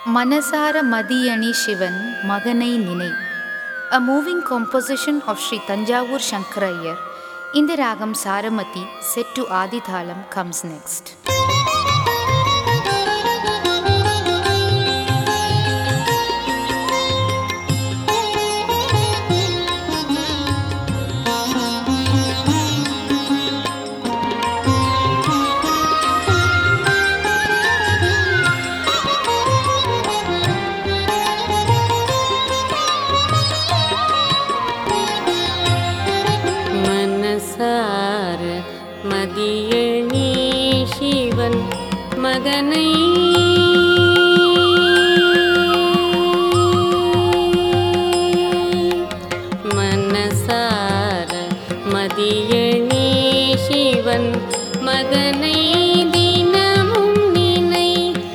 மனசார மதியணி சிவன் மகனை நினை A moving composition of Sri Tanjavur Shankarayar in the ragam Saramati set to Adithalam comes next. மனசார மதியணி சிவன் மகனை மனசார மதியணி சிவன் மகனை தினமும் நினை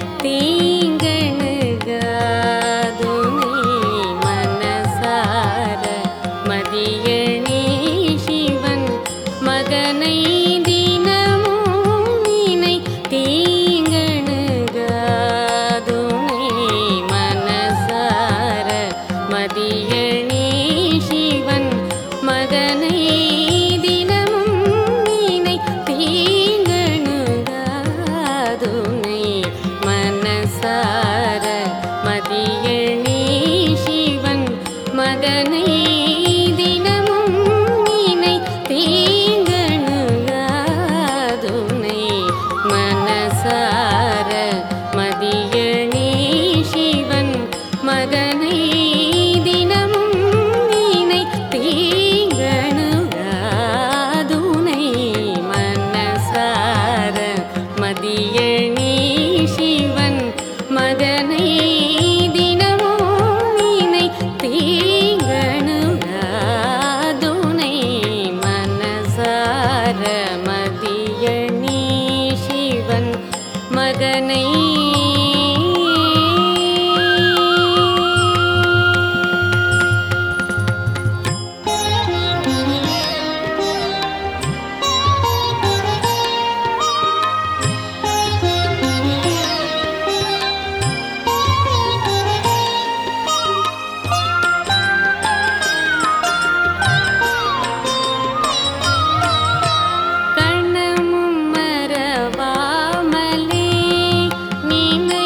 தீங்கணுகாதுனை மனசார மதியணி சிவன் மகனை தினமும் நினை தீங்கணுகாதுனை மனசார மதியணி சிவன் மகனை தினமும் நினை தீங்கணுகாதுனை மனசார மதியணி சிவன் மகனை தினமும் நினை தீங்கணுகாதுனை மனசார மதியணி சிவன் மகனை தினமும் நினை தீங்கணுகாதுனை மனசார மதியணி சிவன் மகனை தினமும் நினை தீங்கணுகாதுனை மனசார மதியணி சிவன் மகனை கண்ணமும் மறவாமலே நினை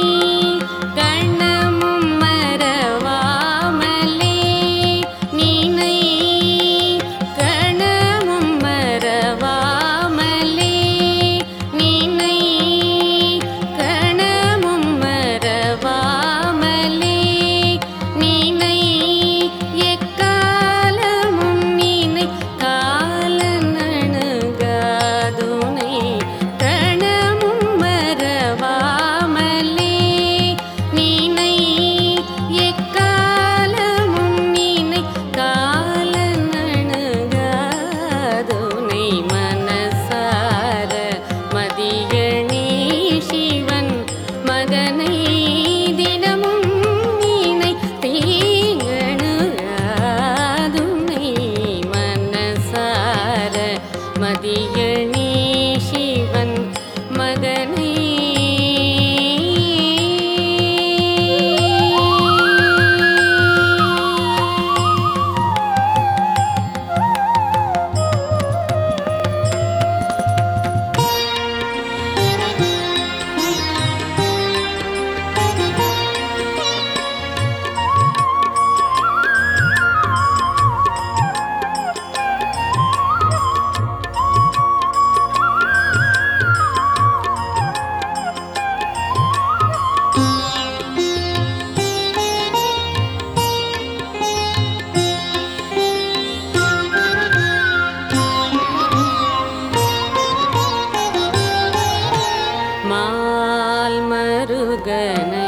கண்ணமும் மறவாமலே நினை கணமும் மறவாமலே நினை கணமும் மறவாமலே நினை எக்காலமும் நினை காலனணுகாதுனை கணமும் மறவாமலே நினை எக்காலமும் நினை காலனணுகாதுனை மனசார மதியணி சிவன் மகனை தினமும் நினை தீங்கணுகாதுனை மனசார மதியணி சிவன் மகனை மால் மருகன